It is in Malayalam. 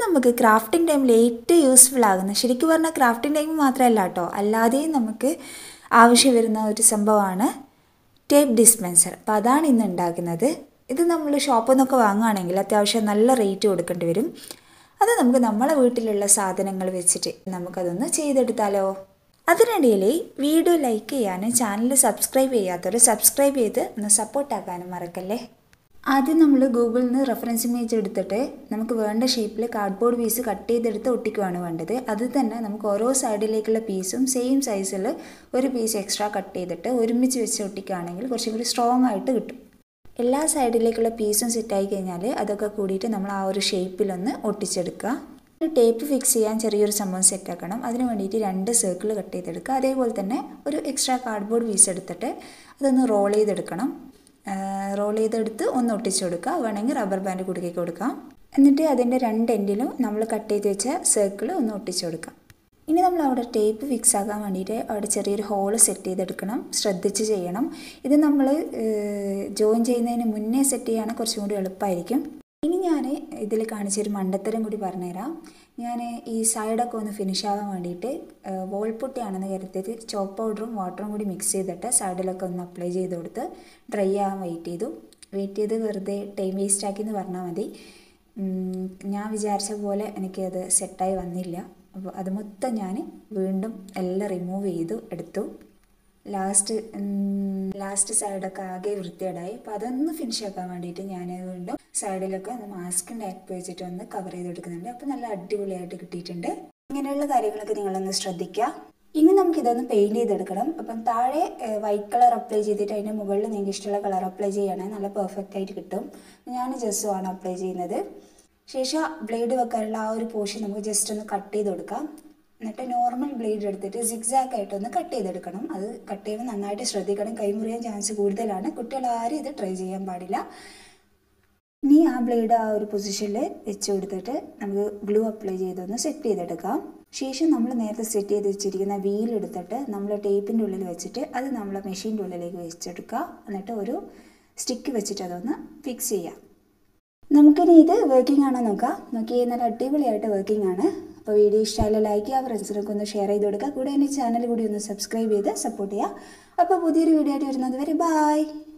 നമുക്ക് ക്രാഫ്റ്റിംഗ് ടൈമിൽ ഏറ്റവും യൂസ്ഫുൾ ആകുന്ന ശരിക്കും പറഞ്ഞാൽ ക്രാഫ്റ്റിംഗ് ടൈം മാത്രമല്ല കേട്ടോ അല്ലാതെയും നമുക്ക് ആവശ്യം വരുന്ന ഒരു സംഭവമാണ് ടേപ്പ് ഡിസ്പെൻസർ അപ്പോൾ അതാണ് ഇന്ന് ഉണ്ടാക്കുന്നത് ഇത് നമ്മൾ ഷോപ്പിൽ നിന്നൊക്കെ വാങ്ങുകയാണെങ്കിൽ അത്യാവശ്യം നല്ല റേറ്റ് കൊടുക്കേണ്ടി വരും അത് നമുക്ക് നമ്മളെ വീട്ടിലുള്ള സാധനങ്ങൾ വെച്ചിട്ട് നമുക്കതൊന്ന് ചെയ്തെടുത്താലോ അതിനിടയിൽ വീഡിയോ ലൈക്ക് ചെയ്യാനും ചാനൽ സബ്സ്ക്രൈബ് ചെയ്യാത്തവർ സബ്സ്ക്രൈബ് ചെയ്ത് ഒന്ന് സപ്പോർട്ടാക്കാനും മറക്കല്ലേ ആദ്യം നമ്മൾ ഗൂഗിളിൽ നിന്ന് റെഫറൻസ് ഇമേജ് എടുത്തിട്ട് നമുക്ക് വേണ്ട ഷേപ്പിൽ കാർഡ്ബോർഡ് പീസ് കട്ട് ചെയ്തെടുത്ത് ഒട്ടിക്കുവാണ് വേണ്ടത് അത് തന്നെ നമുക്ക് ഓരോ സൈഡിലേക്കുള്ള പീസും സെയിം സൈസിൽ ഒരു പീസ് എക്സ്ട്രാ കട്ട് ചെയ്തിട്ട് ഒരുമിച്ച് വെച്ച് ഒട്ടിക്കുകയാണെങ്കിൽ കുറച്ചും കൂടി സ്ട്രോങ് ആയിട്ട് കിട്ടും എല്ലാ സൈഡിലേക്കുള്ള പീസും സെറ്റായി കഴിഞ്ഞാൽ അതൊക്കെ കൂടിയിട്ട് നമ്മൾ ആ ഒരു ഷേപ്പിലൊന്ന് ഒട്ടിച്ചെടുക്കുക ടേപ്പ് ഫിക്സ് ചെയ്യാൻ ചെറിയൊരു സംഭവം സെറ്റാക്കണം അതിന് വേണ്ടിയിട്ട് രണ്ട് സർക്കിൾ കട്ട് ചെയ്തെടുക്കുക അതേപോലെ തന്നെ ഒരു എക്സ്ട്രാ കാർഡ്ബോർഡ് പീസ് എടുത്തിട്ട് അതൊന്ന് റോൾ ചെയ്തെടുക്കണം റോൾ ചെയ്തെടുത്ത് ഒന്ന് ഒട്ടിച്ചു കൊടുക്കുക വേണമെങ്കിൽ റബ്ബർ ബാൻഡ് കുടുക്കി കൊടുക്കാം എന്നിട്ട് അതിൻ്റെ രണ്ട് എൻഡിലും നമ്മൾ കട്ട് ചെയ്ത് വെച്ച സർക്കിൾ ഒന്ന് ഒട്ടിച്ചു കൊടുക്കാം ഇനി നമ്മൾ അവിടെ ടേപ്പ് ഫിക്സ് ആക്കാൻ വേണ്ടിയിട്ട് അവിടെ ചെറിയൊരു ഹോൾ സെറ്റ് ചെയ്തെടുക്കണം ശ്രദ്ധിച്ച് ചെയ്യണം ഇത് നമ്മൾ ജോയിൻ ചെയ്യുന്നതിന് മുന്നേ സെറ്റ് ചെയ്യുകയാണെങ്കിൽ കുറച്ചും കൂടി എളുപ്പമായിരിക്കും ഇനി ഞാൻ ഇതിൽ കാണിച്ചൊരു മണ്ടത്തരം കൂടി പറഞ്ഞുതരാം ഞാൻ ഈ സൈഡൊക്കെ ഒന്ന് ഫിനിഷ് ആവാൻ വേണ്ടിയിട്ട് വോൾപുട്ടിയാണെന്ന് കരുതിയിട്ട് ചോപ്പ് പൗഡറും വാട്ടറും കൂടി മിക്സ് ചെയ്തിട്ട് സൈഡിലൊക്കെ ഒന്ന് അപ്ലൈ ചെയ്ത് കൊടുത്ത് ഡ്രൈ ആവാൻ വെയിറ്റ് ചെയ്തു വെയിറ്റ് ചെയ്ത് വെറുതെ ടൈം വേസ്റ്റ് ആക്കി എന്ന് പറഞ്ഞാൽ മതി ഞാൻ വിചാരിച്ച പോലെ എനിക്കത് സെറ്റായി വന്നില്ല അപ്പോൾ അത് മൊത്തം ഞാൻ വീണ്ടും എല്ലാം റിമൂവ് ചെയ്തു എടുത്തു ലാസ്റ്റ് ലാസ്റ്റ് സൈഡൊക്കെ ആകെ വൃത്തികേടായി അപ്പോൾ അതൊന്ന് ഫിനിഷ് ആക്കാൻ വേണ്ടിയിട്ട് ഞാൻ വീണ്ടും സൈഡിലൊക്കെ ഒന്ന് മാസ്കിൻ്റെ ആപ്പ് വെച്ചിട്ട് ഒന്ന് കവർ ചെയ്തെടുക്കുന്നുണ്ട് അപ്പോൾ നല്ല അടിപൊളിയായിട്ട് കിട്ടിയിട്ടുണ്ട് ഇങ്ങനെയുള്ള കാര്യങ്ങളൊക്കെ നിങ്ങളൊന്ന് ശ്രദ്ധിക്കുക ഇനി നമുക്ക് ഇതൊന്ന് പെയിൻറ് ചെയ്തെടുക്കണം അപ്പം താഴെ വൈറ്റ് കളർ അപ്ലൈ ചെയ്തിട്ട് അതിൻ്റെ മുകളിൽ നിങ്ങൾക്ക് ഇഷ്ടമുള്ള കളർ അപ്ലൈ ചെയ്യുകയാണെങ്കിൽ നല്ല പെർഫെക്റ്റ് ആയിട്ട് കിട്ടും ഞാൻ ജസ്സും ആണ് അപ്ലൈ ചെയ്യുന്നത് ശേഷം ബ്ലേഡ് വെക്കാനുള്ള ആ ഒരു പോർഷൻ നമുക്ക് ജസ്റ്റ് ഒന്ന് കട്ട് ചെയ്ത് കൊടുക്കാം എന്നിട്ട് നോർമൽ ബ്ലേഡ് എടുത്തിട്ട് സിക്സാക്ക് ആയിട്ട് ഒന്ന് കട്ട് ചെയ്തെടുക്കണം അത് കട്ട് ചെയ്യുമ്പോൾ നന്നായിട്ട് ശ്രദ്ധിക്കണം കൈമുറിയാൻ ചാൻസ് കൂടുതലാണ് കുട്ടികൾ ആരും ഇത് ട്രൈ ചെയ്യാൻ പാടില്ല ഇനി ആ ബ്ലേഡ് ആ ഒരു പൊസിഷനിൽ വെച്ച് കൊടുത്തിട്ട് നമുക്ക് ഗ്ലൂ അപ്ലൈ ചെയ്തൊന്ന് സെറ്റ് ചെയ്തെടുക്കാം ശേഷം നമ്മൾ നേരത്തെ സെറ്റ് ചെയ്ത് വെച്ചിരിക്കുന്ന വീൽ എടുത്തിട്ട് നമ്മൾ ടേപ്പിൻ്റെ ഉള്ളിൽ വെച്ചിട്ട് അത് നമ്മൾ മെഷീൻ്റെ ഉള്ളിലേക്ക് വെച്ചെടുക്കുക എന്നിട്ട് ഒരു സ്റ്റിക്ക് വെച്ചിട്ട് അതൊന്ന് ഫിക്സ് ചെയ്യാം നമുക്കിനി ഇത് വർക്കിംഗ് ആണോ നോക്കാം നോക്കി നല്ല അടിപൊളിയായിട്ട് വർക്കിംഗ് ആണ് അപ്പോൾ വീഡിയോ ഇഷ്ടമായാലും ലൈക്ക് ചെയ്യുക ഫ്രണ്ട്സിനൊക്കെ ഒന്ന് ഷെയർ ചെയ്ത് കൊടുക്കുക കൂടെ എൻ്റെ ചാനൽ കൂടി ഒന്ന് സബ്സ്ക്രൈബ് ചെയ്ത് സപ്പോർട്ട് ചെയ്യുക അപ്പോൾ പുതിയൊരു വീഡിയോ ആയിട്ട് വരുന്നത് വരെ ബായ്